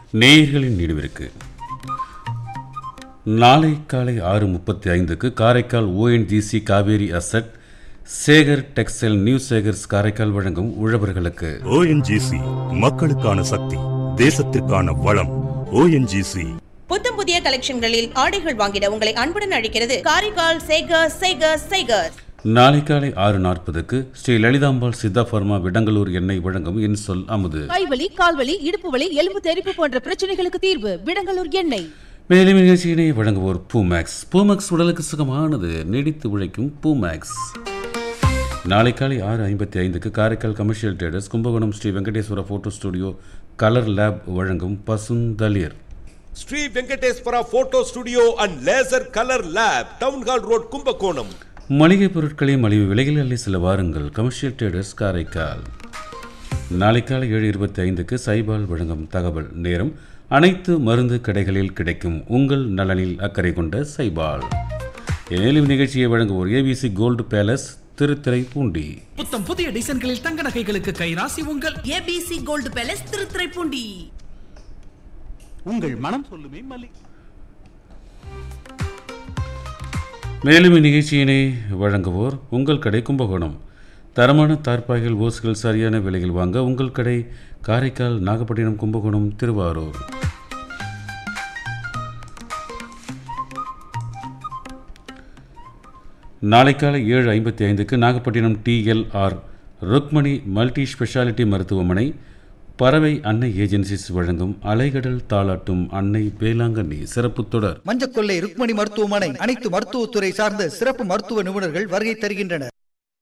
நேயர்களின் நினைவிற்கு நாளை காலை ஆறு முப்பத்தி ஐந்துக்கு Karaikal ONGC Cauvery asset Sekar textile new Sekars Karaikal வழங்கும் உழவர்களுக்கு ஓஎன்ஜிசி மக்களுக்கான சக்தி தேசத்திற்கான வளம் ஓஎன்ஜிசி புத்தம் புதிய கலெக்ஷன்களில் ஆடைகள் வாங்கிட உங்களை அன்புடன் அழைக்கிறது காரைக்கால் சேகர் சேகர் சேகர் நாளை காலை ஆறு நாற்பதுக்கு ஸ்ரீ லலிதாம்பாள் சித்தா பர்மா விடங்கலூர் எண்ணெய் வழங்கும் என் சொல் அமுது கைவலி கால்வலி இடுப்பு வலி எலும்பு தெறிப்பு போன்ற பிரச்சனைகளுக்கு தீர்வு விடங்கலூர் எண்ணெய் மேலும் நிகழ்ச்சியினை வழங்குவோர் பூமேக்ஸ் பூமேக்ஸ் உடலுக்கு சுகமானது நீடித்து உழைக்கும் பூமேக்ஸ் நாளை காலை ஆறு ஐம்பத்தி ஐந்துக்கு Karaikal commercial traders Kumbakonam Sri Venkateswara photo studio colour lab வழங்கும் பசுந்தளிர் Sri Venkateswara photo studio and laser colour lab town hall road Kumbakonam மளிகை பொருட்களை மலிவு விலையில் அள்ளி சில வாருங்கள் கமர்ஷியல் ட்ரேடர்ஸ் காரைக்கால் நாளை காலை ஏழு இருபத்தி ஐந்துக்கு சைபால் வழங்கும் தகவல் நேரம் அனைத்து மருந்து கடைகளில் கிடைக்கும் உங்கள் நலனில் அக்கறை கொண்ட சைபால் மேலும் நிகழ்ச்சியை வழங்குவோர் ஏபிசி கோல்டு பேலஸ் திருத்துறைப்பூண்டி புத்தம் புதிய டிசைன்களில் தங்க நகைகளுக்கு கைராசி உங்கள் ஏபிசி கோல்டு பேலஸ் திருத்துறைப்பூண்டி உங்கள் மனம் சொல்லுமே மல்லி மேலும் இந்நிகழ்ச்சியினை வழங்குவோர் உங்கள் கடை கும்பகோணம் தரமான தார்ப்பாய்கள் ஓசுகள் சரியான விலையில் வாங்க உங்கள் கடை காரைக்கால் நாகப்பட்டினம் கும்பகோணம் திருவாரூர் நாளை காலை ஏழு ஐம்பத்தி ஐந்துக்கு Nagapattinam DLR Rukmani multi speciality மருத்துவமனை பறவை அன்னை ஏஜென்சிஸ் வழங்கும் அலைகடல் தாளாட்டும் அன்னை வேளாங்கண்ணி சிறப்பு தொடர் மஞ்சக்கொள்ளை ருக்மணி மருத்துவமனை அனைத்து மருத்துவத்துறை சார்ந்த சிறப்பு மருத்துவ நிபுணர்கள் வருகை தருகின்றனர்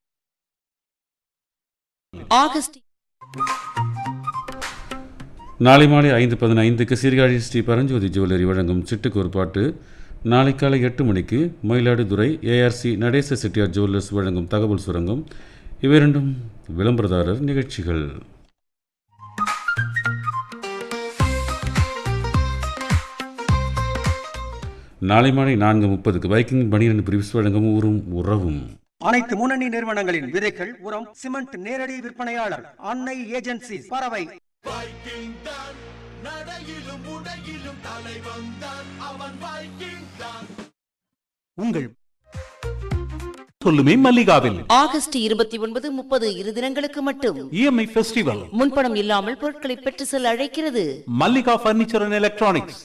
ஆகஸ்ட் நாளை மாலை ஐந்து பதினைந்துக்கு சீர்காழி ஸ்ரீ பரஞ்சோதி ஜுவல்லரி வழங்கும் சிட்டுக்கு ஒரு பாட்டு நாளை காலை எட்டு மணிக்கு மயிலாடுதுறை ஏஆர்சி நடேச செட்டியார் ஜுவல்லர்ஸ் வழங்கும் தகவல் சுரங்கம் இவ்விரண்டும் விளம்பரதாரர் நிகழ்ச்சிகள் நாளை மாலை நான்கு முப்பதுக்கு பைக்கிங் பனியன் பிரிவ்ஸ் வழங்கும் ஊரும் உறவும் அனைத்து முன்னணி நிறுவனங்களின் விதைகள் உரம் சிமெண்ட் நேரடி விற்பனையாளர் அன்னை ஏஜென்சி பறவை உங்கள் சொல்லுமே மல்லிகாவில் ஆகஸ்ட் இருபத்தி ஒன்பது முப்பது இரு தினங்களுக்கு மட்டும் இஎம்ஐ ஃபெஸ்டிவல் முன்பணம் இல்லாமல் பொருட்களை பெற்று செல்ல அழைக்கிறது மல்லிகா பர்னிச்சர் அண்ட் எலக்ட்ரானிக்ஸ்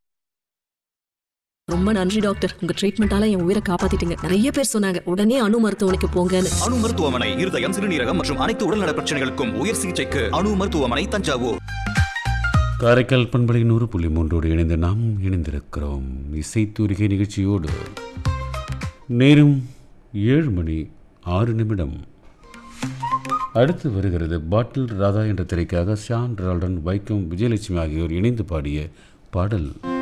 ரொம்ப நன்றி டாக்டர் உங்க ட்ரீட்மெண்டால என் உயிரை காப்பாத்திட்டீங்க நிறைய பேர் சொன்னாங்க உடனே அணு மருத்துவமனைக்கு போங்கன்னு அணு மருத்துவமனை இருதயம் சிறுநீரகம் மற்றும் அனைத்து உடல்நல பிரச்சனைகளுக்கும் உயர் சிகிச்சைக்கு அணு மருத்துவமனை தஞ்சாவூர் காரைக்கால் பண்பலை நூறு புள்ளி மூன்றோடு இணைந்து நாம் இணைந்திருக்கிறோம் இசைத்தூரிகை நிகழ்ச்சியோடு நேரும் ஏழு மணி ஆறு நிமிடம் அடுத்து வருகிறது பாட்டில் ராதா என்ற திரைக்காக ஷான் ரால்டன் வைக்கம் விஜயலட்சுமி ஆகியோர் இணைந்து பாடிய பாடல்